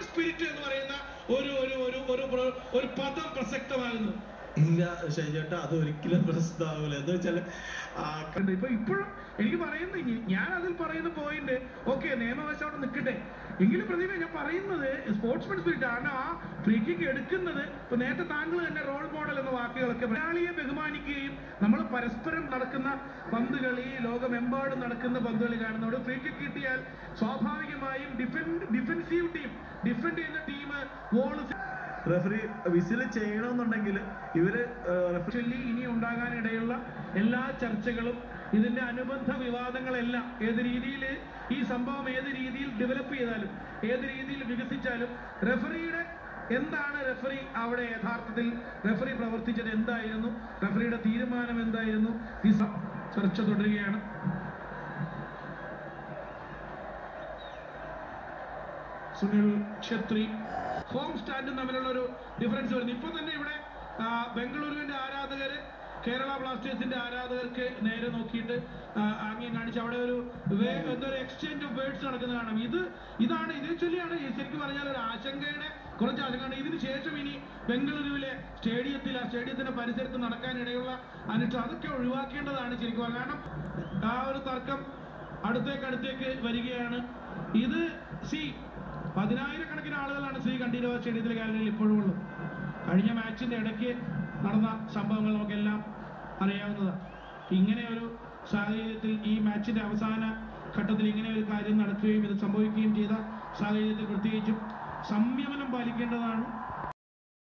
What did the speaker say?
Spirit എന്ന് പറയുന്ന ഒരു ഒരു ഒരു ഒരു പ്ര- ഒരു പദം പ്രസക്തമാകുന്നു ഇല്ല ഷൈജേട്ടാ അത് ഒരിക്കലും പ്രസിദ്ധമാവില്ല എന്ന് വെച്ചാല് ആ ഉണ്ട്. ഇപ്പൊ ഇപ്പോഴും എനിക്ക് പറയുന്ന ഇനി- ഞാൻ അതിൽ പറയുന്ന പോയിന്റ് ഓക്കെ നിയമവശം അവിടെ നിൽക്കട്ടെ എങ്കിലും പ്രതിഭ ഞാൻ പറയുന്നത് സ്പോർട്സ്മാൻ സ്പിരിറ്റ് ആണ് ആ ഫ്രീ കിക്ക് എടുക്കുന്നത് ഇപ്പൊ നേരത്തെ താങ്കൾ തന്നെ റോൾ മോഡൽ എന്ന വാക്കുകളൊക്കെ മലയാളിയെ ബഹുമാനിക്കുകയും നമ്മൾ പരസ്പരം നടക്കുന്ന പന്ത് കളി ലോകമെമ്പാടും നടക്കുന്ന പന്ത് കളി കാണുന്നതോട് ഫ്രീ കിക്ക് കിട്ടിയാൽ സ്വാഭാവികമായും ഡിഫെൻഡ് ഡിഫെൻസീവ് ടീം ഡിഫെൻഡ് ചെയ്യുന്ന ടീം വോള് റെഫറി വിസിൽ ചെയ്യണമെന്നുണ്ടെങ്കിൽ ഇവര് റെഫറി ചൊല്ലി ഇനി ഉണ്ടാകാനിടയുള്ള എല്ലാ ചർച്ചകളും ഇതിന്റെ അനുബന്ധ വിവാദങ്ങളെല്ലാം ഏത് രീതിയിൽ ഈ സംഭവം ഏത് രീതിയിൽ ഡെവലപ്പ് ചെയ്താലും ഏത് രീതിയിൽ വികസിച്ചാലും റെഫറിയുടെ എന്താണ് റെഫറി അവിടെ യഥാർത്ഥത്തിൽ റെഫറി പ്രവർത്തിച്ചത് എന്തായിരുന്നു റെഫറിയുടെ തീരുമാനം എന്തായിരുന്നു ഈ സ- ചർച്ച തുടരുകയാണ് സുനിൽ ഛത്രി ഹോം സ്റ്റാൻഡും തമ്മിലുള്ള ഒരു ഡിഫറൻസ് വരുന്നു ഇപ്പൊ തന്നെ ഇവിടെ ആ, ബംഗളൂരുവിന്റെ ആരാധകര് കേരള ബ്ലാസ്റ്റേഴ്സിന്റെ ആരാധകർക്ക് നേരെ നോക്കിയിട്ട് ആ, ആംഗ്യം കാണിച്ച് അവിടെ ഒരു വേ- എന്തോ ഒരു എക്സ്ചേഞ്ച് ഓഫ് വേർഡ്സ് നടക്കുന്നത് കാണാം ഇത് ഇതാണ് ഇതേ ചൊല്ലിയാണ് ഈ ശരിക്കും പറഞ്ഞാൽ ഒരു ആശങ്കയുടെ കുറച്ച് ആശങ്കയാണ് ഇതിന് ശേഷം ഇനി ബംഗളൂരുവിലെ സ്റ്റേഡിയത്തിൽ ആ സ്റ്റേഡിയത്തിന്റെ പരിസരത്ത് നടക്കാനിടയുള്ള അനുഷ്ഠാനം അതൊക്കെ ഒഴിവാക്കേണ്ടതാണ് ശരിക്കും പറഞ്ഞാൽ. കാരണം ആ ഒരു തർക്കം അടുത്തേക്ക് അടുത്തേക്ക് വരികയാണ് ഇത് സി പതിനായിരക്കണക്കിന് ആളുകളാണ് ശ്രീ കണ്ടീരവ സ്റ്റേഡിയത്തിലെ ഗാലറിയിൽ ഇപ്പോഴും ഉള്ളത് കഴിഞ്ഞ മാച്ചിന്റെ ഇടയ്ക്ക് നടന്ന സംഭവങ്ങൾ നമുക്കെല്ലാം അറിയാവുന്നതാണ് ഇങ്ങനെ ഒരു സാഹചര്യത്തിൽ ഈ മാച്ചിന്റെ അവസാന ഘട്ടത്തിൽ ഇങ്ങനെ ഒരു കാര്യം നടക്കുകയും ഇത് സംഭവിക്കുകയും ചെയ്ത സാഹചര്യത്തിൽ പ്രത്യേകിച്ചും സംയമനം പാലിക്കേണ്ടതാണ്